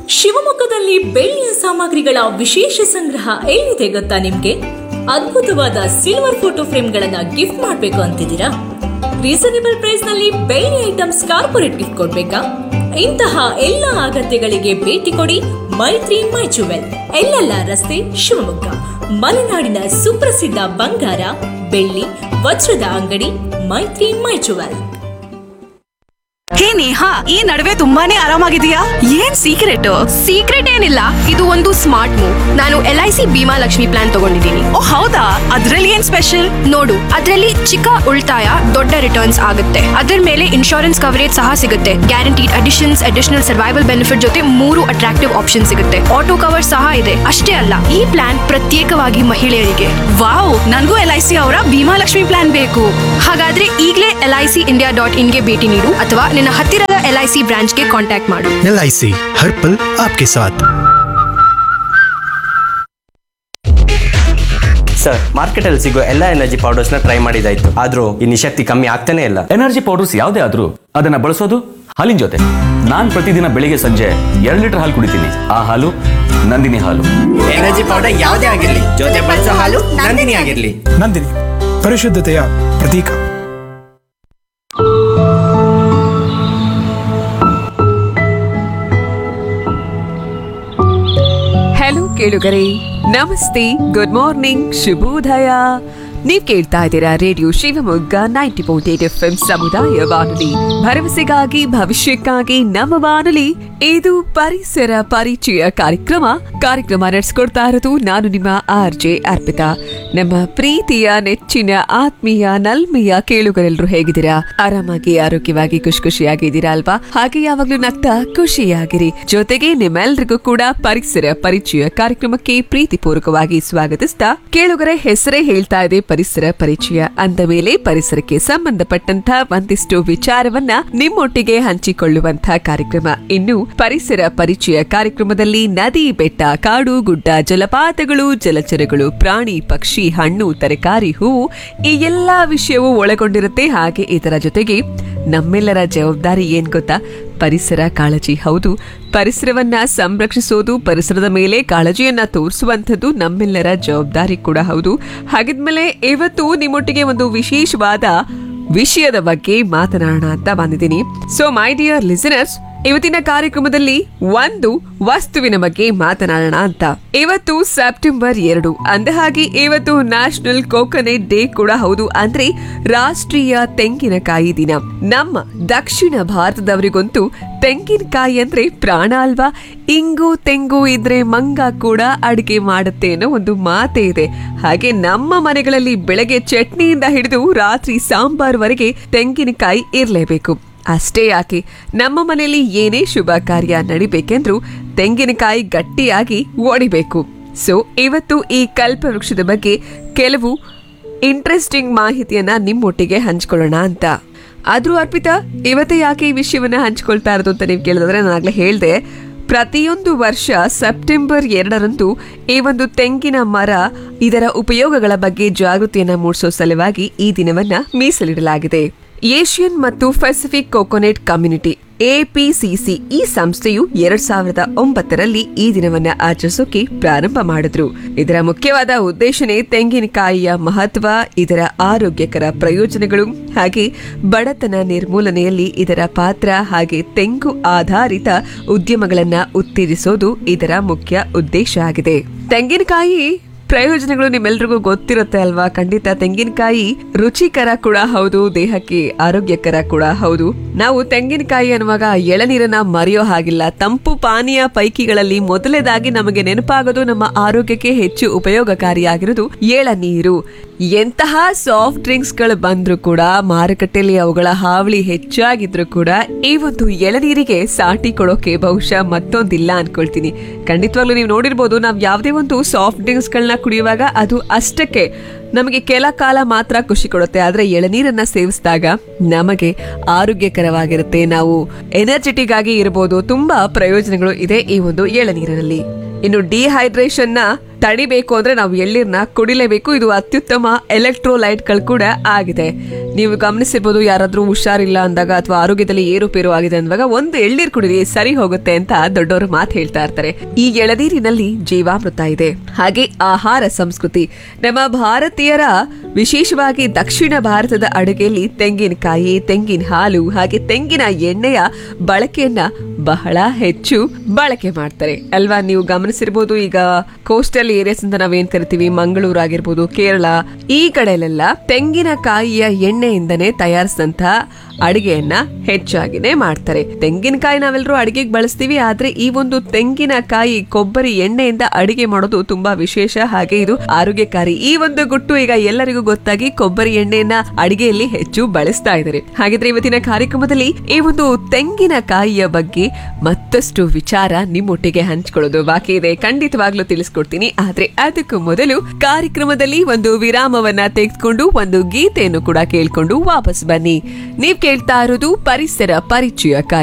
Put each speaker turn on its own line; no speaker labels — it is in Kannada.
ಶಿವಮೊಗ್ಗದಲ್ಲಿ ಬೆಳ್ಳಿಯ ಸಾಮಗ್ರಿಗಳ ವಿಶೇಷ ಸಂಗ್ರಹ ಎಲ್ಲಿದೆ ಗೊತ್ತಾ ನಿಮ್ಗೆ ಅದ್ಭುತವಾದ ಸಿಲ್ವರ್ ಫೋಟೋ ಫ್ರೇಮ್ಗಳನ್ನ ಗಿಫ್ಟ್ ಮಾಡಬೇಕು ಅಂತಿದ್ದೀರಾ ರೀಸನೇಬಲ್ ಪ್ರೈಸ್ ನಲ್ಲಿ ಬೆಳ್ಳಿ ಐಟಮ್ಸ್ ಕಾರ್ಪೊರೇಟ್ ಗಿಫ್ಟ್ ಕೊಡ್ಬೇಕಾ ಇಂತಹ ಎಲ್ಲ ಅಗತ್ಯಗಳಿಗೆ ಭೇಟಿ ಕೊಡಿ ಮೈತ್ರಿ ಮೈ ಜುವೆಲ್ ಎಲ್ಲೆಲ್ಲ ರಸ್ತೆ ಶಿವಮೊಗ್ಗ ಮಲೆನಾಡಿನ ಸುಪ್ರಸಿದ್ಧ ಬಂಗಾರ ಬೆಳ್ಳಿ ವಜ್ರದ ಅಂಗಡಿ ಮೈತ್ರಿ ಮೈ ಜುವೆಲ್
ಹೇ ನೇಹಾ ಈ ನಡುವೆ ತುಂಬಾನೇ ಆರಾಮಾಗಿದೆಯಾ ಏನ್ ಸೀಕ್ರೆಟ್
ಸೀಕ್ರೆಟ್ ಏನಿಲ್ಲ ಇದು ಒಂದು ಸ್ಮಾರ್ಟ್ ಮೂವ್ ನಾನು L I C Bhima Lakshmi plan ತಗೊಂಡಿದ್ದೀನಿ
ಓ ಹೌದಾ ಅದ್ರಲ್ಲಿ ಏನ್ ಸ್ಪೆಷಲ್
ನೋಡು ಅದರಲ್ಲಿ ಚಿಕ್ಕ ಉಳಿತಾಯ ದೊಡ್ಡ ರಿಟರ್ನ್ಸ್ ಆಗುತ್ತೆ ಅದರ ಮೇಲೆ ಇನ್ಶೂರೆನ್ಸ್ ಕವರೇಜ್ ಸಹ ಸಿಗುತ್ತೆ guaranteed additions additional survival benefit ಜೊತೆ ಮೂರು ಅಟ್ರಾಕ್ಟಿವ್ ಆಪ್ಷನ್ ಸಿಗುತ್ತೆ ಆಟೋ ಕವರ್ ಸಹ ಇದೆ ಅಷ್ಟೇ ಅಲ್ಲ ಈ ಪ್ಲಾನ್ ಪ್ರತ್ಯೇಕವಾಗಿ ಮಹಿಳೆಯರಿಗೆ
ವಾವ್ ನನ್ಗೂ ಎಲ್ ಐ ಸಿ ಅವರ ಭೀಮಾ ಲಕ್ಷ್ಮಿ ಪ್ಲಾನ್ ಬೇಕು
ಹಾಗಾದ್ರೆ ಈಗಲೇ L I C India dot ಇನ್ಗೆ ಭೇಟಿ ನೀಡು ಅಥವಾ ನಿನ್ನ ಹತ್ತಿರದ ಎಲ್ ಐ ಸಿ ಬ್ರಾಂಚ್ಗೆ ಕಾಂಟ್ಯಾಕ್ಟ್ ಮಾಡು
एल आई सी हर पल आपके साथ
ಸರ್ ಮಾರ್ಕೆಟಲ್ಲಿ ಸಿಗೋ ಎಲ್ಲ ಎನರ್ಜಿ ಪೌಡರ್ಸ್ನ ಟ್ರೈ ಮಾಡಿದಾಯ್ತು ಆದ್ರೂ ಈ ನಿಶಕ್ತಿ ಕಮ್ಮಿ ಆಗ್ತಾನೆ ಇಲ್ಲ
ಎನರ್ಜಿ ಪೌಡರ್ಸ್ ಯಾವುದೇ ಆದ್ರೂ ಅದನ್ನ ಬಳಸೋದು ಹಾಲಿನ ಜೊತೆ ನಾನ್ ಪ್ರತಿದಿನ ಬೆಳಿಗ್ಗೆ ಸಂಜೆ ಎರಡು ಲೀಟರ್ ಹಾಲು ಕುಡಿತೀನಿ ಆ ಹಾಲು ನಂದಿನಿ ಹಾಲು
ಎನರ್ಜಿ ಪೌಡರ್ ಯಾವುದೇ ಆಗಿರ್ಲಿ ಜೊತೆ ಬಳಸೋ ಹಾಲು ನಂದಿನಿ ಆಗಿರ್ಲಿ
ನಂದಿನಿ ಪರಿಶುದ್ಧತೆಯ ಪ್ರತೀಕ
ಹಲೋ ಕೇಳುಗರೆ ನಮಸ್ತೆ ಗುಡ್ ಮಾರ್ನಿಂಗ್ ಶುಭೋದಯ ನೀವ್ ಕೇಳ್ತಾ ಇದ್ದೀರಾ radio Shivamogga ninety point eight F M ಸಮುದಾಯ ಬಾನುಲಿ ಭರವಸೆಗಾಗಿ ಭವಿಷ್ಯಕ್ಕಾಗಿ ನಮ್ಮ ಬಾನುಲಿ ಇದು ಪರಿಸರ ಪರಿಚಯ ಕಾರ್ಯಕ್ರಮ ಕಾರ್ಯಕ್ರಮ ನಡೆಸ್ಕೊಡ್ತಾ ಇರೋದು ನಾನು ನಿಮ್ಮ ಆರ್ ಜೆ ಅರ್ಪಿತಾ ನಮ್ಮ ಪ್ರೀತಿಯ ನೆಚ್ಚಿನ ಆತ್ಮೀಯ ನಲ್ಮೆಯ ಕೇಳುಗರೆಲ್ಲರೂ ಹೇಗಿದ್ದೀರಾ ಆರಾಮಾಗಿ ಆರೋಗ್ಯವಾಗಿ ಖುಷಿ ಖುಷಿಯಾಗಿದ್ದೀರಾ ಅಲ್ವಾ ಹಾಗೆ ಯಾವಾಗ್ಲೂ ನಗ್ತಾ ಖುಷಿಯಾಗಿರಿ ಜೊತೆಗೆ ನಿಮ್ಮೆಲ್ರಿಗೂ ಕೂಡ ಪರಿಸರ ಪರಿಚಯ ಕಾರ್ಯಕ್ರಮಕ್ಕೆ ಪ್ರೀತಿಪೂರ್ವಕವಾಗಿ ಸ್ವಾಗತಿಸ್ತಾ ಕೇಳುಗರೆ ಹೆಸರೇ ಹೇಳ್ತಾ ಇದೆ ಪರಿಸರ ಪರಿಚಯ ಅಂದ ಮೇಲೆ ಪರಿಸರಕ್ಕೆ ಸಂಬಂಧಪಟ್ಟಂತ ಒಂದಿಷ್ಟು ವಿಚಾರವನ್ನ ನಿಮ್ಮೊಟ್ಟಿಗೆ ಹಂಚಿಕೊಳ್ಳುವಂತ ಕಾರ್ಯಕ್ರಮ ಇನ್ನು ಪರಿಸರ ಪರಿಚಯ ಕಾರ್ಯಕ್ರಮದಲ್ಲಿ ನದಿ ಬೆಟ್ಟ ಕಾಡು ಗುಡ್ಡ ಜಲಪಾತಗಳು ಜಲಚರಗಳು ಪ್ರಾಣಿ ಪಕ್ಷಿ ಹಣ್ಣು ತರಕಾರಿ ಹೂವು ಈ ಎಲ್ಲಾ ವಿಷಯವೂ ಒಳಗೊಂಡಿರುತ್ತೆ ಹಾಗೆ ಇದರ ಜೊತೆಗೆ ನಮ್ಮೆಲ್ಲರ ಜವಾಬ್ದಾರಿ ಏನ್ ಗೊತ್ತಾ ಪರಿಸರ ಕಾಳಜಿ ಹೌದು ಪರಿಸರವನ್ನ ಸಂರಕ್ಷಿಸೋದು ಪರಿಸರದ ಮೇಲೆ ಕಾಳಜಿಯನ್ನ ತೋರಿಸುವಂಥದ್ದು ನಮ್ಮೆಲ್ಲರ ಜವಾಬ್ದಾರಿ ಕೂಡ ಹೌದು ಹಾಗಿದ್ಮೇಲೆ ಇವತ್ತು ನಿಮ್ಮೊಟ್ಟಿಗೆ ಒಂದು ವಿಶೇಷವಾದ ವಿಷಯದ ಬಗ್ಗೆ ಮಾತನಾಡೋಣ ಅಂತ ಬಂದಿದ್ದೀನಿ ಸೊ ಮೈ ಡಿಯರ್ ಲಿಸನರ್ಸ್ ಇವತ್ತಿನ ಕಾರ್ಯಕ್ರಮದಲ್ಲಿ ಒಂದು ವಸ್ತುವಿನ ಬಗ್ಗೆ ಮಾತನಾಡೋಣ ಅಂತ ಇವತ್ತು ಸೆಪ್ಟೆಂಬರ್ ಎರಡು ಅಂದಹಾಗೆ ಇವತ್ತು ನ್ಯಾಷನಲ್ ಕೋಕೋನಟ್ ಡೇ ಕೂಡ ಹೌದು ಅಂದ್ರೆ ರಾಷ್ಟ್ರೀಯ ತೆಂಗಿನಕಾಯಿ ದಿನ ನಮ್ಮ ದಕ್ಷಿಣ ಭಾರತದವರಿಗಂತೂ ತೆಂಗಿನಕಾಯಿ ಅಂದ್ರೆ ಪ್ರಾಣ ಅಲ್ವಾ ಇಂಗು ತೆಂಗು ಇದ್ರೆ ಮಂಗ ಕೂಡ ಅಡಿಗೆ ಮಾಡುತ್ತೆ ಅನ್ನೋ ಒಂದು ಮಾತೇ ಇದೆ ಹಾಗೆ ನಮ್ಮ ಮನೆಗಳಲ್ಲಿ ಬೆಳಗ್ಗೆ ಚಟ್ನಿಯಿಂದ ಹಿಡಿದು ರಾತ್ರಿ ಸಾಂಬಾರ್ವರೆಗೆ ತೆಂಗಿನಕಾಯಿ ಇರಲೇಬೇಕು ಅಷ್ಟೇ ಯಾಕೆ ನಮ್ಮ ಮನೆಯಲ್ಲಿ ಏನೇ ಶುಭ ಕಾರ್ಯ ನಡಿಬೇಕೆಂದ್ರೂ ತೆಂಗಿನಕಾಯಿ ಗಟ್ಟಿಯಾಗಿ ಒಡಿಬೇಕು ಸೊ ಇವತ್ತು ಈ ಕಲ್ಪವೃಕ್ಷದ ಬಗ್ಗೆ ಕೆಲವು ಇಂಟ್ರೆಸ್ಟಿಂಗ್ ಮಾಹಿತಿಯನ್ನ ನಿಮ್ಮೊಟ್ಟಿಗೆ ಹಂಚ್ಕೊಳ್ಳೋಣ ಅಂತ ಆದ್ರೂ ಅರ್ಪಿತಾ ಇವತ್ತೇ ಯಾಕೆ ಈ ವಿಷಯವನ್ನ ಹಂಚ್ಕೊಳ್ತಾ ಇರೋದು ಅಂತ ನೀವು ಕೇಳಿದ್ರೆ ನಾನಾಗ್ಲೇ ಹೇಳ್ದೆ ಪ್ರತಿಯೊಂದು ವರ್ಷ ಸೆಪ್ಟೆಂಬರ್ ಎರಡರಂದು ಈ ಒಂದು ತೆಂಗಿನ ಮರ ಇದರ ಉಪಯೋಗಗಳ ಬಗ್ಗೆ ಜಾಗೃತಿಯನ್ನ ಮೂಡಿಸೋ ಸಲುವಾಗಿ ಈ ದಿನವನ್ನ ಮೀಸಲಿಡಲಾಗಿದೆ ಏಷ್ಯನ್ ಮತ್ತು ಪೆಸಿಫಿಕ್ ಕೋಕೋನೆಟ್ ಕಮ್ಯುನಿಟಿ ಎಪಿಸಿಸಿ ಈ ಸಂಸ್ಥೆಯು ಎರಡ್ ಸಾವಿರದ ಒಂಬತ್ತರಲ್ಲಿ ಈ ದಿನವನ್ನ ಆಚರಿಸೋಕೆ ಪ್ರಾರಂಭ ಮಾಡಿದ್ರು ಇದರ ಮುಖ್ಯವಾದ ಉದ್ದೇಶನೇ ತೆಂಗಿನಕಾಯಿಯ ಮಹತ್ವ ಇದರ ಆರೋಗ್ಯಕರ ಪ್ರಯೋಜನಗಳು ಹಾಗೆ ಬಡತನ ನಿರ್ಮೂಲನೆಯಲ್ಲಿ ಇದರ ಪಾತ್ರ ಹಾಗೆ ತೆಂಗು ಆಧಾರಿತ ಉದ್ಯಮಗಳನ್ನ ಉತ್ತೇಜಿಸೋದು ಇದರ ಮುಖ್ಯ ಉದ್ದೇಶ ಆಗಿದೆ ತೆಂಗಿನಕಾಯಿ ಪ್ರಯೋಜನಗಳು ನಿಮ್ಮೆಲ್ರಿಗೂ ಗೊತ್ತಿರುತ್ತೆ ಅಲ್ವಾ ಖಂಡಿತ ತೆಂಗಿನಕಾಯಿ ರುಚಿಕರ ಕೂಡ ಹೌದು ದೇಹಕ್ಕೆ ಆರೋಗ್ಯಕರ ಕೂಡ ಹೌದು ನಾವು ತೆಂಗಿನಕಾಯಿ ಅನ್ನುವಾಗ ಎಳನೀರನ್ನ ಮರೆಯೋ ಹಾಗಿಲ್ಲ ತಂಪು ಪಾನೀಯ ಪೈಕಿಗಳಲ್ಲಿ ಮೊದಲನೇದಾಗಿ ನಮಗೆ ನೆನಪಾಗೋದು ನಮ್ಮ ಆರೋಗ್ಯಕ್ಕೆ ಹೆಚ್ಚು ಉಪಯೋಗಕಾರಿಯಾಗಿರೋದು ಎಳನೀರು ಎಂತಹ ಸಾಫ್ಟ್ ಡ್ರಿಂಕ್ಸ್ ಗಳು ಬಂದ್ರು ಕೂಡ ಮಾರುಕಟ್ಟೆಯಲ್ಲಿ ಅವುಗಳ ಹಾವಳಿ ಹೆಚ್ಚಾಗಿದ್ರು ಕೂಡ ಈ ಒಂದು ಎಳನೀರಿಗೆ ಸಾಟಿ ಕೊಡೋಕೆ ಬಹುಶಃ ಮತ್ತೊಂದಿಲ್ಲ ಅನ್ಕೊಳ್ತೀನಿ ಖಂಡಿತವಾಗ್ಲೂ ನೀವು ನೋಡಿರ್ಬೋದು ನಾವ್ ಯಾವುದೇ ಒಂದು ಸಾಫ್ಟ್ ಡ್ರಿಂಕ್ಸ್ ಗಳನ್ನ ಕುಡಿಯುವಾಗ ಅದು ಅಷ್ಟಕ್ಕೆ ನಮಗೆ ಕೆಲ ಕಾಲ ಮಾತ್ರ ಖುಷಿ ಕೊಡುತ್ತೆ ಆದ್ರೆ ಎಳನೀರನ್ನ ಸೇವಿಸಿದಾಗ ನಮಗೆ ಆರೋಗ್ಯಕರವಾಗಿರುತ್ತೆ ನಾವು ಎನರ್ಜೆಟಿಕ್ ಆಗಿ ಇರಬಹುದು ತುಂಬಾ ಪ್ರಯೋಜನಗಳು ಇದೆ ಈ ಒಂದು ಎಳನೀರಿನಲ್ಲಿ ಇನ್ನು ಡಿಹೈಡ್ರೇಷನ್ ನ ತಡಿಬೇಕು ಅಂದ್ರೆ ನಾವು ಎಳ್ಳೀರ್ನ ಕುಡಿಲೇಬೇಕು ಇದು ಅತ್ಯುತ್ತಮ ಎಲೆಕ್ಟ್ರೋಲೈಟ್ಗಳು ಕೂಡ ಆಗಿದೆ ನೀವು ಗಮನಿಸಿರ್ಬೋದು ಯಾರಾದ್ರೂ ಹುಷಾರಿಲ್ಲ ಅಂದಾಗ ಅಥವಾ ಆರೋಗ್ಯದಲ್ಲಿ ಏರುಪೇರು ಆಗಿದೆ ಅಂದಾಗ ಒಂದು ಎಳ್ನೀರ್ ಕುಡಿರಿ ಸರಿ ಹೋಗುತ್ತೆ ಅಂತ ದೊಡ್ಡವರು ಮಾತು ಹೇಳ್ತಾ ಇರ್ತಾರೆ ಈ ಎಳನೀರಿನಲ್ಲಿ ಜೀವಾಮೃತ ಇದೆ ಹಾಗೆ ಆಹಾರ ಸಂಸ್ಕೃತಿ ನಮ್ಮ ಭಾರತೀಯರ ವಿಶೇಷವಾಗಿ ದಕ್ಷಿಣ ಭಾರತದ ಅಡುಗೆಯಲ್ಲಿ ತೆಂಗಿನಕಾಯಿ ತೆಂಗಿನ ಹಾಲು ಹಾಗೆ ತೆಂಗಿನ ಎಣ್ಣೆಯ ಬಳಕೆಯನ್ನ ಬಹಳ ಹೆಚ್ಚು ಬಳಕೆ ಮಾಡ್ತಾರೆ ಅಲ್ವಾ ನೀವು ಗಮನಿಸಿರ್ಬೋದು ಈಗ ಕೋಸ್ಟಲ್ ಏರಿಯಾಸ್ ಅಂತ ನಾವೇನ್ ಕರಿತೀವಿ ಮಂಗಳೂರು ಆಗಿರ್ಬೋದು ಕೇರಳ ಈ ಕಡೆಲೆಲ್ಲ ತೆಂಗಿನಕಾಯಿಯ ಎಣ್ಣೆಯಿಂದನೇ ತಯಾರಿಸಿದಂತ ಅಡಿಗೆಯನ್ನ ಹೆಚ್ಚಾಗಿನೇ ಮಾಡ್ತಾರೆ ತೆಂಗಿನಕಾಯಿ ನಾವೆಲ್ಲರೂ ಅಡಿಗೆಗೆ ಬಳಸ್ತೀವಿ ಆದ್ರೆ ಈ ಒಂದು ತೆಂಗಿನಕಾಯಿ ಕೊಬ್ಬರಿ ಎಣ್ಣೆಯಿಂದ ಅಡಿಗೆ ಮಾಡೋದು ತುಂಬಾ ವಿಶೇಷ ಹಾಗೆ ಇದು ಆರೋಗ್ಯಕಾರಿ ಈ ಒಂದು ಗುಟ್ಟು ಈಗ ಎಲ್ಲರಿಗೂ ಗೊತ್ತಾಗಿ ಕೊಬ್ಬರಿ ಎಣ್ಣೆಯನ್ನ ಅಡಿಗೆಯಲ್ಲಿ ಹೆಚ್ಚು ಬಳಸ್ತಾ ಇದ್ದಾರೆ ಹಾಗಿದ್ರೆ ಇವತ್ತಿನ ಕಾರ್ಯಕ್ರಮದಲ್ಲಿ ಈ ಒಂದು ತೆಂಗಿನಕಾಯಿಯ ಬಗ್ಗೆ ಮತ್ತಷ್ಟು ವಿಚಾರ ನಿಮ್ಮೊಟ್ಟಿಗೆ ಹಂಚ್ಕೊಳ್ಳೋದು ಬಾಕಿ ಇದೆ ಖಂಡಿತವಾಗ್ಲೂ ತಿಳಿಸ್ಕೊಡ್ತೀನಿ ಆದ್ರೆ ಅದಕ್ಕೂ ಮೊದಲು ಕಾರ್ಯಕ್ರಮದಲ್ಲಿ ಒಂದು ವಿರಾಮವನ್ನ ತೆಗೆದುಕೊಂಡು ಒಂದು ಗೀತೆಯನ್ನು ಕೂಡ ಕೇಳ್ಕೊಂಡು ವಾಪಸ್ ಬನ್ನಿ ನೀವ್ ಕೇಳ್ತಾ ಇರೋದು ಪರಿಸರ ಪರಿಚಯ ಕಾರ್ಯಕ್ರಮ